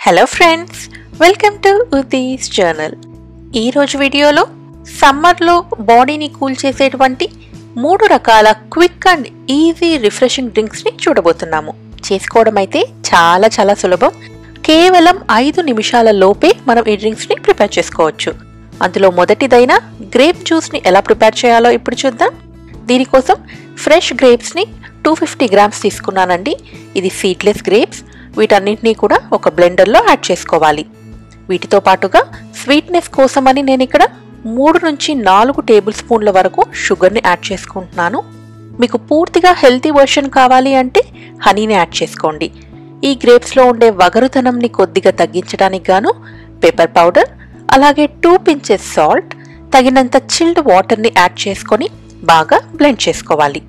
hello friends welcome to ఉదీస్ journal ఈరోజు వీడియోలో సమ్మర్లో బాడీని కూల్ చేసేటువంటి మూడు రకాల క్విక్ అండ్ ఈజీ రిఫ్రెషింగ్ డ్రింక్స్ని చూడబోతున్నాము చేసుకోవడం అయితే చాలా చాలా సులభం కేవలం ఐదు నిమిషాల లోపే మనం ఈ డ్రింక్స్ని ప్రిపేర్ చేసుకోవచ్చు అందులో మొదటిదైన గ్రేప్ జ్యూస్ని ఎలా ప్రిపేర్ చేయాలో ఇప్పుడు చూద్దాం దీనికోసం ఫ్రెష్ గ్రేప్స్ని టూ ఫిఫ్టీ గ్రామ్స్ తీసుకున్నానండి ఇది సీడ్లెస్ గ్రేప్స్ వీటన్నింటినీ కూడా ఒక బ్లెండర్లో యాడ్ చేసుకోవాలి వీటితో పాటుగా స్వీట్నెస్ కోసమని నేను ఇక్కడ మూడు నుంచి నాలుగు టేబుల్ స్పూన్ల వరకు షుగర్ని యాడ్ చేసుకుంటున్నాను మీకు పూర్తిగా హెల్తీ వర్షన్ కావాలి అంటే హనీని యాడ్ చేసుకోండి ఈ గ్రేప్స్లో ఉండే వగరుతనంని కొద్దిగా తగ్గించడానికి గాను పెప్పర్ పౌడర్ అలాగే టూ పించెస్ సాల్ట్ తగినంత చిల్డ్ వాటర్ని యాడ్ చేసుకొని బాగా బ్లెండ్ చేసుకోవాలి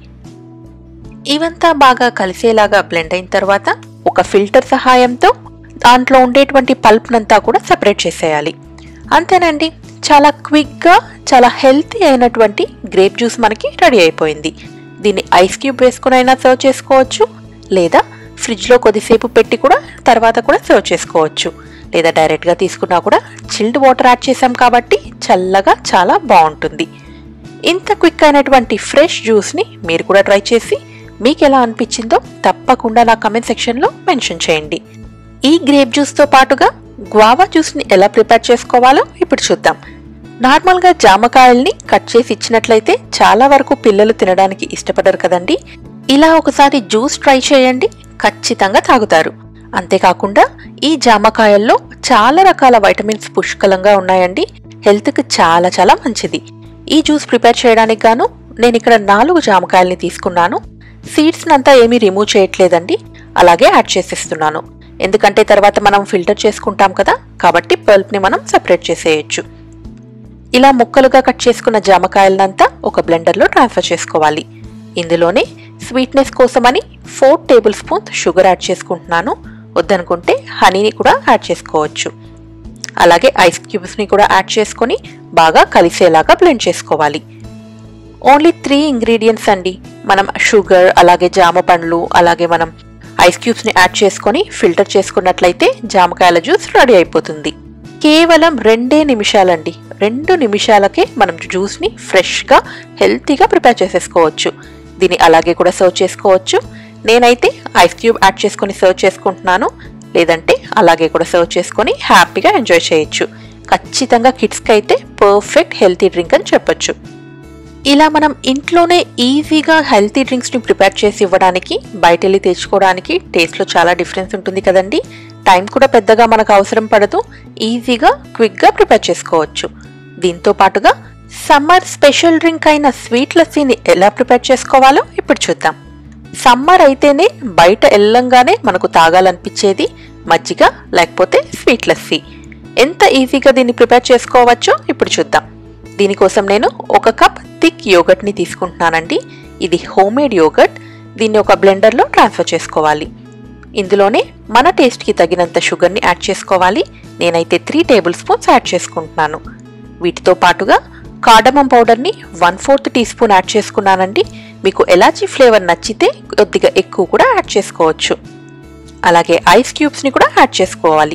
ఇవంతా బాగా కలిసేలాగా బ్లెండ్ అయిన తర్వాత ఒక ఫిల్టర్ సహాయంతో దాంట్లో ఉండేటువంటి పల్ప్నంతా కూడా సెపరేట్ చేసేయాలి అంతేనండి చాలా క్విక్గా చాలా హెల్తీ అయినటువంటి గ్రేప్ జ్యూస్ మనకి రెడీ అయిపోయింది దీన్ని ఐస్ క్యూబ్ వేసుకుని అయినా సర్వ్ చేసుకోవచ్చు లేదా ఫ్రిడ్జ్లో కొద్దిసేపు పెట్టి కూడా తర్వాత కూడా సర్వ్ చేసుకోవచ్చు లేదా డైరెక్ట్గా తీసుకున్నా కూడా చిల్డ్ వాటర్ యాడ్ చేసాం కాబట్టి చల్లగా చాలా బాగుంటుంది ఇంత క్విక్ అయినటువంటి ఫ్రెష్ జ్యూస్ని మీరు కూడా ట్రై చేసి మీకు ఎలా అనిపించిందో తప్పకుండా నా కమెంట్ సెక్షన్లో మెన్షన్ చేయండి ఈ గ్రేప్ జ్యూస్తో పాటుగా గ్వావా జ్యూస్ని ఎలా ప్రిపేర్ చేసుకోవాలో ఇప్పుడు చూద్దాం నార్మల్గా జామకాయల్ని కట్ చేసి ఇచ్చినట్లయితే చాలా వరకు పిల్లలు తినడానికి ఇష్టపడరు కదండి ఇలా ఒకసారి జ్యూస్ ట్రై చేయండి ఖచ్చితంగా తాగుతారు అంతేకాకుండా ఈ జామకాయల్లో చాలా రకాల వైటమిన్స్ పుష్కలంగా ఉన్నాయండి హెల్త్కి చాలా చాలా మంచిది ఈ జ్యూస్ ప్రిపేర్ చేయడానికి గాను నేను ఇక్కడ నాలుగు జామకాయల్ని తీసుకున్నాను సీడ్స్ అంతా ఏమీ రిమూవ్ చేయట్లేదండి అలాగే యాడ్ చేసేస్తున్నాను ఎందుకంటే తర్వాత మనం ఫిల్టర్ చేసుకుంటాం కదా కాబట్టి పల్ప్ని మనం సెపరేట్ చేసేయచ్చు ఇలా ముక్కలుగా కట్ చేసుకున్న జామకాయలనంతా ఒక బ్లెండర్లో ట్రాన్స్ఫర్ చేసుకోవాలి ఇందులోనే స్వీట్నెస్ కోసమని four tablespoons sugar add చేసుకుంటున్నాను వద్దనుకుంటే హనీని కూడా యాడ్ చేసుకోవచ్చు అలాగే ఐస్ క్యూబ్స్ని కూడా యాడ్ చేసుకొని బాగా కలిసేలాగా బ్లెండ్ చేసుకోవాలి ఓన్లీ త్రీ ఇంగ్రీడియంట్స్ అండి మనం షుగర్ అలాగే జామ పండ్లు అలాగే మనం ఐస్ క్యూబ్స్ని యాడ్ చేసుకొని ఫిల్టర్ చేసుకున్నట్లయితే జామకాయల జ్యూస్ రెడీ అయిపోతుంది కేవలం రెండే నిమిషాలండి రెండు నిమిషాలకే మనం జ్యూస్ని ఫ్రెష్గా హెల్తీగా ప్రిపేర్ చేసేసుకోవచ్చు దీన్ని అలాగే కూడా సర్వ్ చేసుకోవచ్చు నేనైతే ఐస్ క్యూబ్ యాడ్ చేసుకొని సర్వ్ చేసుకుంటున్నాను లేదంటే అలాగే కూడా సర్వ్ చేసుకొని హ్యాపీగా ఎంజాయ్ చేయొచ్చు ఖచ్చితంగా కిడ్స్కి అయితే పర్ఫెక్ట్ హెల్తీ డ్రింక్ అని చెప్పొచ్చు ఇలా మనం ఇంట్లోనే ఈజీగా హెల్తీ డ్రింక్స్ని ప్రిపేర్ చేసి ఇవ్వడానికి బయట వెళ్ళి తెచ్చుకోవడానికి టేస్ట్లో చాలా డిఫరెన్స్ ఉంటుంది కదండి టైం కూడా పెద్దగా మనకు అవసరం పడదు ఈజీగా క్విక్గా ప్రిపేర్ చేసుకోవచ్చు దీంతో పాటుగా సమ్మర్ స్పెషల్ డ్రింక్ అయిన స్వీట్ లస్సీని ఎలా ప్రిపేర్ చేసుకోవాలో ఇప్పుడు చూద్దాం సమ్మర్ అయితేనే బయట వెళ్ళంగానే మనకు తాగాలనిపించేది మజ్జిగ లేకపోతే స్వీట్ లస్సీ ఎంత ఈజీగా దీన్ని ప్రిపేర్ చేసుకోవచ్చో ఇప్పుడు చూద్దాం దీనికోసం నేను ఒక కప్ థిక్ యోగర్ట్ని తీసుకుంటున్నానండి ఇది హోమ్మేడ్ యోగర్ట్ దీన్ని ఒక బ్లెండర్లో ట్రాన్స్ఫర్ చేసుకోవాలి ఇందులోనే మన టేస్ట్కి తగినంత షుగర్ని యాడ్ చేసుకోవాలి నేనైతే త్రీ టేబుల్ స్పూన్స్ యాడ్ చేసుకుంటున్నాను వీటితో పాటుగా కార్డమం పౌడర్ని one fourth teaspoon add చేసుకున్నానండి మీకు ఎలాచీ ఫ్లేవర్ నచ్చితే కొద్దిగా ఎక్కువ కూడా యాడ్ చేసుకోవచ్చు అలాగే ఐస్ క్యూబ్స్ని కూడా యాడ్ చేసుకోవాలి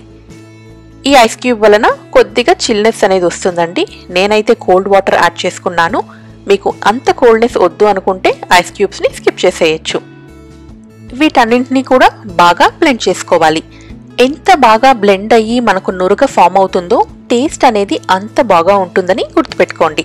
ఈ ఐస్ క్యూబ్ వలన కొద్దిగా చిల్నెస్ అనేది వస్తుందండి నేనైతే కోల్డ్ వాటర్ యాడ్ చేసుకున్నాను మీకు అంత కోల్డ్నెస్ వద్దు అనుకుంటే ఐస్ క్యూబ్స్ని స్కిప్ చేసేయచ్చు వీటన్నింటినీ కూడా బాగా బ్లెండ్ చేసుకోవాలి ఎంత బాగా బ్లెండ్ అయ్యి మనకు నురుగ ఫామ్ అవుతుందో టేస్ట్ అనేది అంత బాగా ఉంటుందని గుర్తుపెట్టుకోండి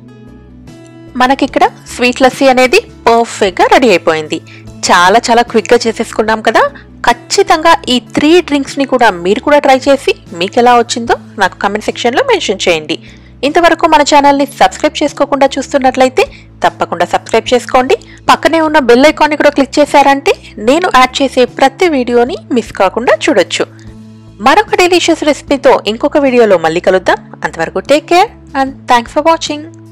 మనకిక్కడ స్వీట్ లస్సీ అనేది పర్ఫెక్ట్గా రెడీ అయిపోయింది చాలా చాలా క్విక్గా చేసేసుకున్నాం కదా ఖచ్చితంగా ఈ త్రీ డ్రింక్స్ని కూడా మీరు కూడా ట్రై చేసి మీకు ఎలా వచ్చిందో నాకు కమెంట్ సెక్షన్లో మెన్షన్ చేయండి ఇంతవరకు మన ఛానల్ని సబ్స్క్రైబ్ చేసుకోకుండా చూస్తున్నట్లయితే తప్పకుండా సబ్స్క్రైబ్ చేసుకోండి పక్కనే ఉన్న బెల్ ఐకాన్ని కూడా క్లిక్ చేశారంటే నేను యాడ్ చేసే ప్రతి వీడియోని మిస్ కాకుండా చూడొచ్చు మరొక డెలిషియస్ రెసిపీతో ఇంకొక వీడియోలో మళ్ళీ కలుద్దాం అంతవరకు take care and thanks for watching